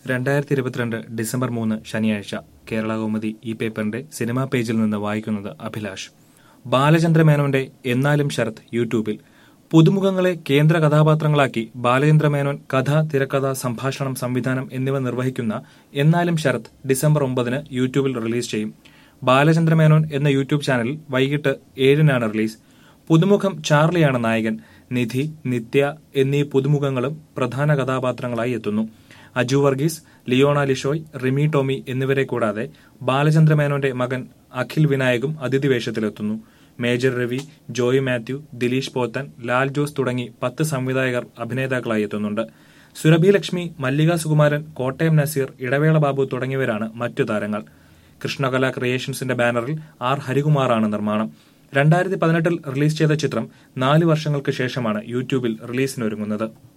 രണ്ടായിരത്തി ഇരുപത്തിരണ്ട് ഡിസംബർ മൂന്ന് ശനിയാഴ്ച കേരള കൗമുദി ഈ പേപ്പറിന്റെ സിനിമാ പേജിൽ നിന്ന് വായിക്കുന്നത് അഭിലാഷ് ബാലചന്ദ്ര മേനോന്റെ എന്നാലും ശരത് യൂട്യൂബിൽ പുതുമുഖങ്ങളെ കേന്ദ്ര കഥാപാത്രങ്ങളാക്കി ബാലചന്ദ്ര മേനോൻ കഥ തിരക്കഥ സംഭാഷണം സംവിധാനം എന്നിവ നിർവഹിക്കുന്ന എന്നാലും ശരത് ഡിസംബർ ഒമ്പതിന് യൂട്യൂബിൽ റിലീസ് ചെയ്യും ബാലചന്ദ്ര മേനോൻ എന്ന യൂട്യൂബ് ചാനലിൽ വൈകിട്ട് ഏഴിനാണ് റിലീസ് പുതുമുഖം ചാർലിയാണ് നായകൻ നിധി നിത്യ എന്നീ പുതുമുഖങ്ങളും പ്രധാന കഥാപാത്രങ്ങളായി എത്തുന്നു അജു വർഗീസ് ലിയോണ ലിഷോയ് റിമി ടോമി എന്നിവരെ കൂടാതെ ബാലചന്ദ്ര മേനോന്റെ മകൻ അഖിൽ വിനായകും അതിഥി വേഷത്തിലെത്തുന്നു മേജർ രവി ജോയ് മാത്യു ദിലീഷ് പോത്തൻ ലാൽ ജോസ് തുടങ്ങി പത്ത് സംവിധായകർ അഭിനേതാക്കളായി എത്തുന്നുണ്ട് സുരഭി ലക്ഷ്മി മല്ലിക സുകുമാരൻ കോട്ടയം നസീർ ഇടവേള ബാബു തുടങ്ങിയവരാണ് മറ്റു താരങ്ങൾ കൃഷ്ണകല ക്രിയേഷൻസിന്റെ ബാനറിൽ ആർ ഹരികുമാറാണ് നിർമ്മാണം രണ്ടായിരത്തി പതിനെട്ടിൽ റിലീസ് ചെയ്ത ചിത്രം നാല് വർഷങ്ങൾക്ക് ശേഷമാണ് യൂട്യൂബിൽ റിലീസിനൊരുങ്ങുന്നത്